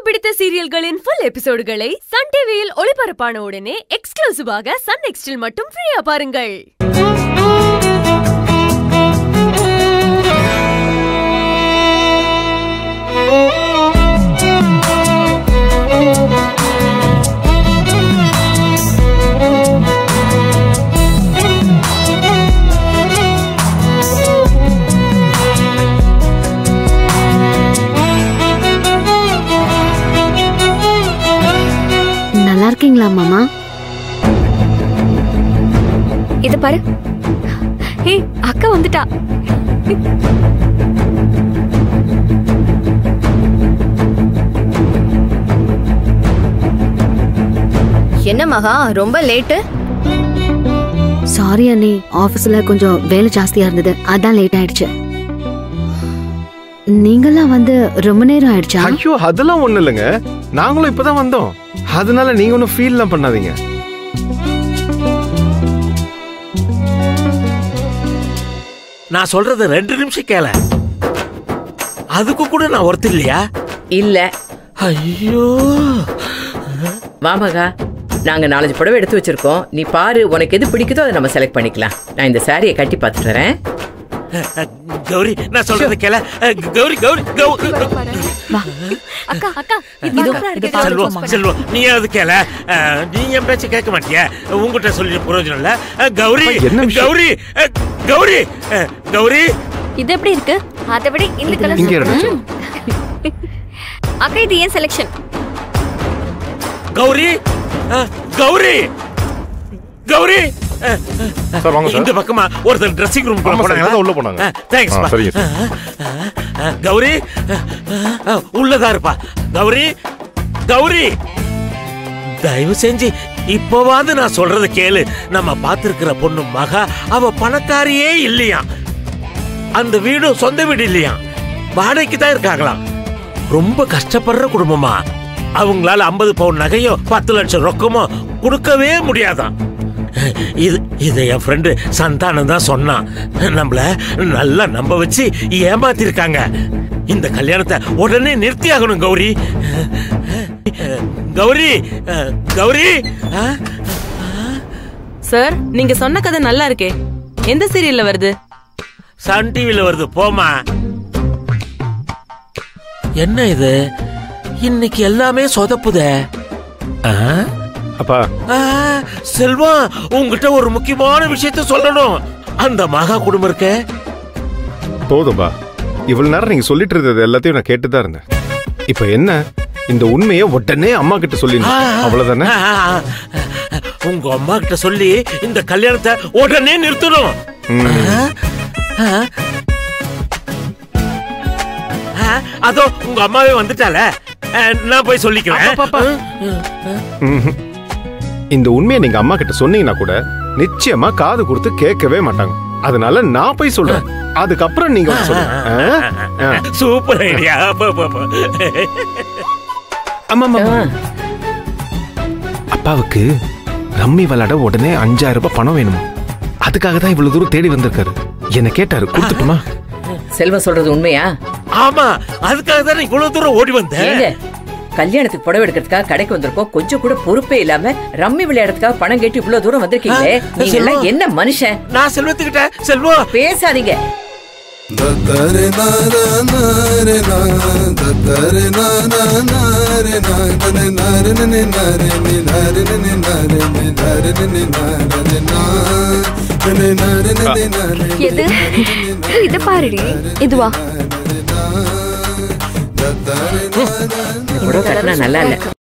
பிடித்த சீரியல்களின் full எபிசோடுகளை Sun டிவியில் ஒளிபரப்பான உடனே எக்ஸ்க்ளூசிவாக சன் நெக்ஸ்டில் மட்டும் ஃப்ரீயா பாருங்கள் நல்லா இருக்கீங்களா மாமா இது பாரு ஏய் அக்கா வந்துட்டா என்ன மகா ரொம்ப லேட்டு சாரி அண்ணி ஆபீஸ்ல கொஞ்சம் வேலை ஜாஸ்தியா இருந்தது அதான் லேட் ஆயிடுச்சு நீங்கெல்லாம் வந்து ரொம்ப நேரம் ஆயிடுச்சா ஐயோ அதெல்லாம் ஒண்ணு இல்லைங்க நாங்களும் இப்பதான் வந்தோம் அதனால நீங்க ஒன்றும் ஃபீல்லாம் பண்ணாதீங்க நான் சொல்றது ரெண்டு நிமிஷம் கேள அதுக்கு கூட நான் ஒருத்தர் இல்லையா இல்ல ஐயோ வாமகா நாங்க நாலஞ்சு புடவை எடுத்து வச்சிருக்கோம் நீ பாரு உனக்கு எது பிடிக்குதோ அதை நம்ம செலக்ட் பண்ணிக்கலாம் நான் இந்த சாரியை கட்டி பார்த்துட்டு வரேன் கௌரி நான் சொல்றது கேள கௌரி கௌரி கௌரி வா அக்கா அக்கா இது சூப்பரா இருக்கு. செல்வம் செல்வம் நீ அது கேள அஹ், நீ என் பேச்சு கேட்க மாட்டிய உங்ககிட்ட சொல்லி பிரயோஜனம் இல்ல அஹ், கௌரி என்ன விஷயம்? கௌரி அஹ், கௌரி அஹ், கௌரி இது எப்படி இருக்கு அதை விட இந்த கலர் இங்க இருந்துச்சு அக்கா இது ஏன் செலெக்ஷன் கௌரி அஹ், கௌரி கௌரி அஹ், சார் வாங்க இந்த சார் பக்கமா ஒருத்தர் ட்ரெஸ்ஸிங் ரூம் ஆமா சார், போனாங்க இப்பதான் உள்ள போனாங்க. தேங்க்ஸ் ஆ, சரிங்க சார். கௌரி அஹ், அஹ், உள்ளதா இருப்பா கௌரி கௌரி தயவு செஞ்சு இப்பவாவது நான் சொல்றத கேளு நம்ம பார்த்திருக்கிற பொண்ணு மகா அவ பணக்காரியே இல்லையா அந்த வீடு சொந்த வீடு இல்லையா வாடகைக்கு தான் இருக்காங்களாம் ரொம்ப கஷ்டப்படுற குடும்பமா அவங்களால ஐம்பது பவுன் நகையோ பத்து லட்சம் ரொக்கமோ கொடுக்கவே முடியாதாம் இது இதை என் ஃப்ரெண்டு சந்தானம் தான் சொன்னான் நம்மள நல்லா நம்ப வச்சு ஏமாத்திருக்காங்க இந்த கல்யாணத்தை உடனே நிறுத்தி ஆகணும் கௌரி கௌரி கௌரி ஆ? சார் நீங்க சொன்ன கதை நல்லா இருக்கே எந்த சீரியல்ல வருது சன் டிவில வருது போமா என்ன இது இன்னைக்கு எல்லாமே சொதப்புதே ஆ? அப்பா ஆ, செல்வம் உங்ககிட்ட ஒரு முக்கியமான விஷயத்த சொல்லணும் அந்த மகா குடும்பம் இருக்க போதும்பா இவ்வளவு நேரம் நீங்க சொல்லிட்டு இருந்தது எல்லாத்தையும் நான் கேட்டு தான் இருந்தேன் இப்போ என்ன இந்த உண்மையை உடனே அம்மா கிட்ட சொல்லிடணும் அவ்வளவுதானே ஆ, ஆ, ஆ. உங்க அம்மா கிட்ட சொல்லி இந்த கல்யாணத்தை உடனே நிறுத்தணும் ம். ஆ, ஆ. ஆ, அதோ உங்க அம்மாவே வந்துட்டால ஆ, நான் போய் சொல்லிக்கிறேன் ம்ஹும். இந்த உண்மையை நீங்க அம்மா கிட்ட சொன்னீங்கன்னா கூட நிச்சயமா காது கொடுத்து கேட்கவே மாட்டாங்க அதனால நான் போய் சொல்றேன் அதுக்கப்புறம் நீங்க வந்து சொல்லுங்க ஆ? ஆ. சூப்பர் ஐடியா ஆமா ஆமா, ஆமா. அப்பாவுக்கு ரம்மி விளையாட உடனே அஞ்சாயிரம் ரூபாய் பணம் வேணுமா அதுக்காக தான் இவ்வளவு தூரம் தேடி வந்திருக்காரு என்ன கேட்டாரு கொடுத்துட்டுமா செல்வம் சொல்றது உண்மையா ஆமா அதுக்காக தான் இவ்வளவு தூரம் ஓடி வந்தேன் ஏங்க கல்யாணத்துக்கு புடவை எடுக்கிறதுக்காக கடைக்கு வந்திருக்கோம் கொஞ்சம் கூட பொறுப்பே இல்லாம ரம்மி விளையாடுறதுக்காக பணம் கேட்டு இவ்வளவு தூரம் வந்திருக்கீங்களே ஆ, நீங்க எல்லாம் செல்வம். என்ன மனுஷன் நான் செல்வத்துக்கிட்ட செல்வம் பேசாதீங்க தத்தரே நாரா நாரே நா தத்தரே நாரா நாரே நா தனே நாரே நனே நாரே நே நாரே நனே நாரே நே நாரே நனே நாரே நா தனே நாரே நனே நாரே எது இது பாருடி இதுவா தத்தரே நாரா இந்த புடவை கட்டினா நல்லா இல்ல